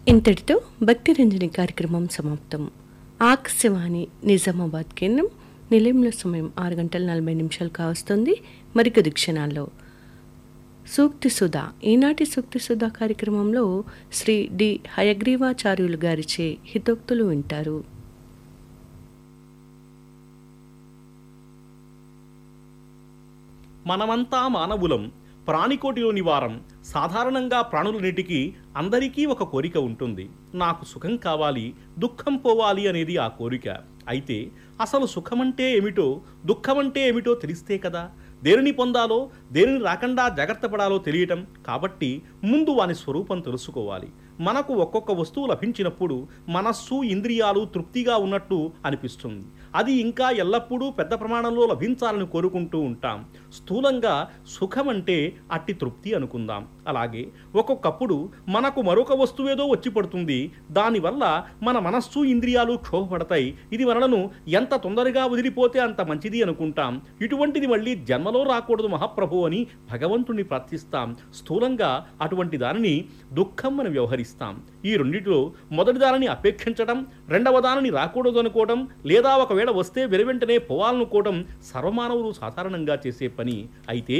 ఇంతటితో భక్తి రంజని కార్యక్రమం సమాప్తం ఆకాశవాణి నిజామాబాద్ కేంద్రం నిలయంలో సమయం ఆరు గంటల నలభై నిమిషాలు కావస్తుంది మరికొద్ది క్షణాల్లో సూక్తి సుధా ఈనాటి సూక్తి సుధా కార్యక్రమంలో శ్రీ డి హయగ్రీవాచార్యులు గారిచే హితోక్తులు వింటారు మనమంతా మానవులం ప్రాణికోటిలోని వారం సాధారణంగా ప్రాణులన్నిటికీ అందరికీ ఒక కోరిక ఉంటుంది నాకు సుఖం కావాలి దుఃఖం పోవాలి అనేది ఆ కోరిక అయితే అసలు సుఖమంటే ఏమిటో దుఃఖమంటే ఏమిటో తెలిస్తే కదా దేనిని పొందాలో దేనిని రాకుండా జాగ్రత్త పడాలో తెలియటం కాబట్టి ముందు వాని స్వరూపం తెలుసుకోవాలి మనకు ఒక్కొక్క వస్తువు లభించినప్పుడు మనస్సు ఇంద్రియాలు తృప్తిగా ఉన్నట్టు అనిపిస్తుంది అది ఇంకా ఎల్లప్పుడూ పెద్ద ప్రమాణంలో లభించాలని కోరుకుంటూ ఉంటాం స్థూలంగా సుఖం అంటే అట్టి తృప్తి అనుకుందాం అలాగే ఒక్కొక్కప్పుడు మనకు మరొక వస్తువేదో వచ్చి పడుతుంది దానివల్ల మన మనస్సు ఇంద్రియాలు క్షోభపడతాయి ఇది మనలను ఎంత తొందరగా వదిలిపోతే అంత మంచిది అనుకుంటాం ఇటువంటిది మళ్ళీ జన్మలో రాకూడదు మహాప్రభు అని భగవంతుణ్ణి ప్రార్థిస్తాం స్థూలంగా అటువంటి దానిని దుఃఖం అని వ్యవహరిస్తాం ఈ రెండిటిలో మొదటి దానిని అపేక్షించడం రెండవ దానిని రాకూడదు అనుకోవడం లేదా ఒకవేళ వస్తే వెనువెంటనే పోవాలనుకోవడం సర్వమానవులు సాధారణంగా చేసే పని అయితే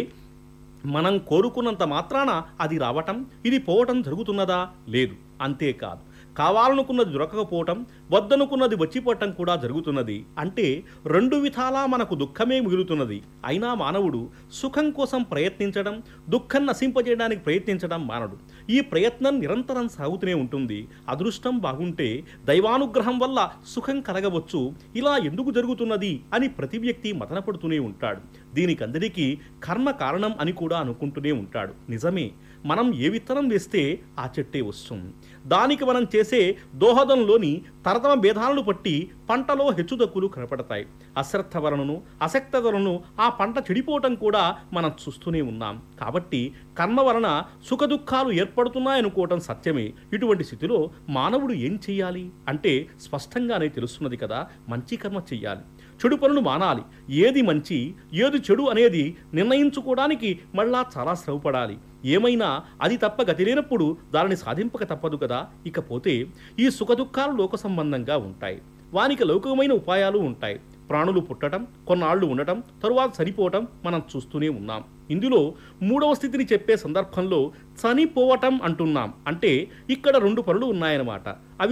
మనం కోరుకున్నంత మాత్రాన అది రావటం ఇది పోవటం జరుగుతున్నదా లేదు అంతేకాదు కావాలనుకున్నది దొరకకపోవటం వద్దనుకున్నది వచ్చిపోవటం కూడా జరుగుతున్నది అంటే రెండు విధాలా మనకు దుఃఖమే మిగులుతున్నది అయినా మానవుడు సుఖం కోసం ప్రయత్నించడం దుఃఖం నశింపజేయడానికి ప్రయత్నించడం మానడు ఈ ప్రయత్నం నిరంతరం సాగుతూనే ఉంటుంది అదృష్టం బాగుంటే దైవానుగ్రహం వల్ల సుఖం కలగవచ్చు ఇలా ఎందుకు జరుగుతున్నది అని ప్రతి వ్యక్తి మతనపడుతూనే ఉంటాడు దీనికందరికీ కర్మ కారణం అని కూడా అనుకుంటూనే ఉంటాడు నిజమే మనం ఏ విత్తనం వేస్తే ఆ చెట్టే వస్తుంది దానికి మనం చేసే దోహదంలోని తరతమ భేదాలను బట్టి పంటలో హెచ్చుతక్కులు కనపడతాయి అశ్రద్ధ వలనను అసక్త వలనను ఆ పంట చెడిపోవటం కూడా మనం చూస్తూనే ఉన్నాం కాబట్టి కర్మ వలన సుఖదుఖాలు ఏర్పడుతున్నాయనుకోవటం సత్యమే ఇటువంటి స్థితిలో మానవుడు ఏం చెయ్యాలి అంటే స్పష్టంగానే తెలుస్తున్నది కదా మంచి కర్మ చెయ్యాలి చెడు పనులు మానాలి ఏది మంచి ఏది చెడు అనేది నిర్ణయించుకోవడానికి మళ్ళా చాలా శ్రమపడాలి ఏమైనా అది తప్ప గతి లేనప్పుడు దానిని సాధింపక తప్పదు కదా ఇకపోతే ఈ సుఖదుఖాలు లోక సంబంధంగా ఉంటాయి వానికి లౌకికమైన ఉపాయాలు ఉంటాయి ప్రాణులు పుట్టడం కొన్నాళ్ళు ఉండటం తరువాత చనిపోవటం మనం చూస్తూనే ఉన్నాం ఇందులో మూడవ స్థితిని చెప్పే సందర్భంలో చనిపోవటం అంటున్నాం అంటే ఇక్కడ రెండు పనులు ఉన్నాయన్నమాట అవి